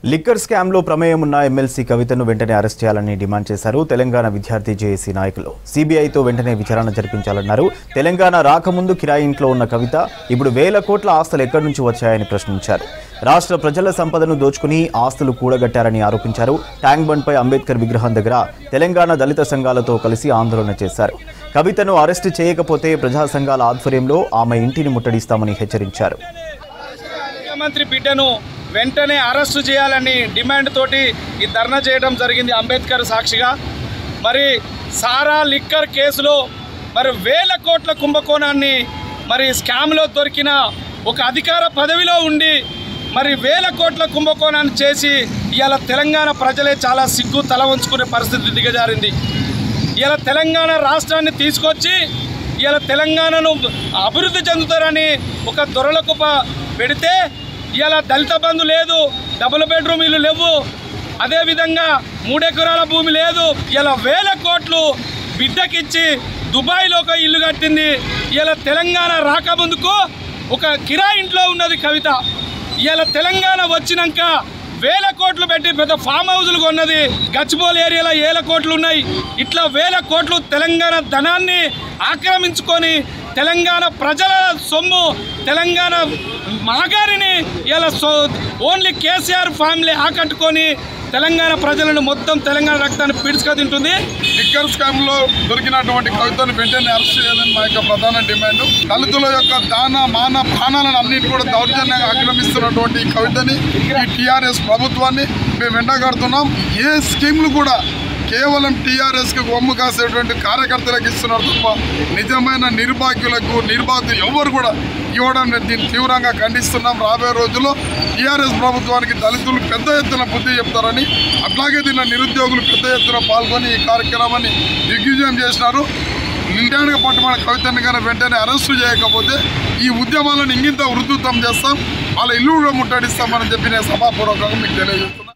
Liquor స్కామ్లో ప్రమేయం ఉన్న ఎమ్మెల్సీ కవితను వెంటనే అరెస్ట్ చేయాలని డిమాండ్ చేశారు తెలంగాణ విద్యార్థి జేఏసీ నాయకులు సిబిఐతో వెంటనే విచారణ జరిపించాలన్నారు తెలంగాణ రాకముందు కిరాయి ఇంట్లో ఉన్న కవిత ఇప్పుడు వేల కోట్ల ఆస్తులు ఎక్కడి నుంచి వచ్చాయని ప్రశ్నించారు రాష్ట్ర ప్రజల సంపదను దోచుకుని ఆస్తులు కూడగట్టారని ఆరోపించారు ట్యాంక్ బండ్పై అంబేద్కర్ విగ్రహం దగ్గర తెలంగాణ దళిత సంఘాలతో కలిసి ఆందోళన చేశారు కవితను అరెస్టు చేయకపోతే ప్రజా సంఘాల ఆధ్వర్యంలో ఆమె ఇంటిని ముట్టడిస్తామని హెచ్చరించారు ముఖ్యమంత్రి బిడ్డను వెంటనే అరెస్టు చేయాలని డిమాండ్ తోటి ఈ ధర్నా చేయడం జరిగింది అంబేద్కర్ సాక్షిగా మరి సారా లిక్కర్ కేసులో మరి వేల కోట్ల కుంభకోణాన్ని మరి స్కామ్లో దొరికిన ఒక అధికార పదవిలో ఉండి మరి వేల కోట్ల కుంభకోణాన్ని చేసి ఇవాళ తెలంగాణ ప్రజలే చాలా సిగ్గు తల వంచుకునే పరిస్థితి దిగజారింది ఇలా తెలంగాణ రాష్ట్రాన్ని తీసుకొచ్చి ఇలా తెలంగాణను అభివృద్ధి చెందుతారని ఒక దొరలకు ప- పెడితే ఇలా దళిత బంధు లేదు డబుల్ బెడ్రూమ్ ఇల్లు లేవు అదేవిధంగా మూడెకరాల భూమి లేదు ఇలా వేల కోట్లు బిడ్డకిచ్చి దుబాయ్లో ఒక ఇల్లు కట్టింది ఇలా తెలంగాణ రాకముందుకు ఒక కిరాయి ఇంట్లో ఉన్నది కవిత ఇలా తెలంగాణ వచ్చినాక వేల కోట్లు పెట్టి పెద్ద ఫామ్ హౌజులు కొన్నది గచ్చిబౌల్ ఏరియాలో వేల కోట్లు ఉన్నాయి ఇట్లా వేల కోట్లు తెలంగాణ ధనాన్ని ఆక్రమించుకొని తెలంగాణ ప్రజల సొమ్ము తెలంగాణ మాగారిని ఇలా సో ఓన్లీ కేసీఆర్ ఫ్యామిలీ ఆకట్టుకొని తెలంగాణ ప్రజలను మొత్తం తెలంగాణ రక్తాన్ని పీడ్చుక తింటుంది లిక్కర్ స్కామ్ లో దొరికినటువంటి కవితను వెంటనే అరెస్ట్ చేయాలని మా యొక్క ప్రధాన డిమాండ్ దళితుల యొక్క దాన మాన ప్రాణాలను అన్నిటి కూడా దౌర్జన్యంగా ఆక్రమిస్తున్నటువంటి ఈ కవితని ఈ టీఆర్ఎస్ ప్రభుత్వాన్ని మేము ఎండగడుతున్నాం ఏ స్కీమ్లు కూడా కేవలం టీఆర్ఎస్కి బొమ్మ కాసేటువంటి కార్యకర్తలకు ఇస్తున్నారు తప్ప నిజమైన నిర్భాగ్యులకు నిర్భాగ్యులు ఎవరు కూడా ఇవ్వడం లేదు. దీన్ని తీవ్రంగా ఖండిస్తున్నాం రాబోయే రోజుల్లో టీఆర్ఎస్ ప్రభుత్వానికి దళితులు పెద్ద ఎత్తున బుద్ధి చెప్తారని అట్లాగే దీనిలో నిరుద్యోగులు పెద్ద ఎత్తున పాల్గొని ఈ కార్యక్రమాన్ని దిగ్విజయం చేసినారు నిండాడుగా పట్టుబడిన కవితను కానీ వెంటనే అరెస్టు చేయకపోతే ఈ ఉద్యమాలను ఇంగింత ఉధృతం చేస్తాం వాళ్ళ ఇల్లు కూడా ముట్టడిస్తామని చెప్పి నేను సభాపూర్వకంగా మీకు తెలియజేస్తున్నాను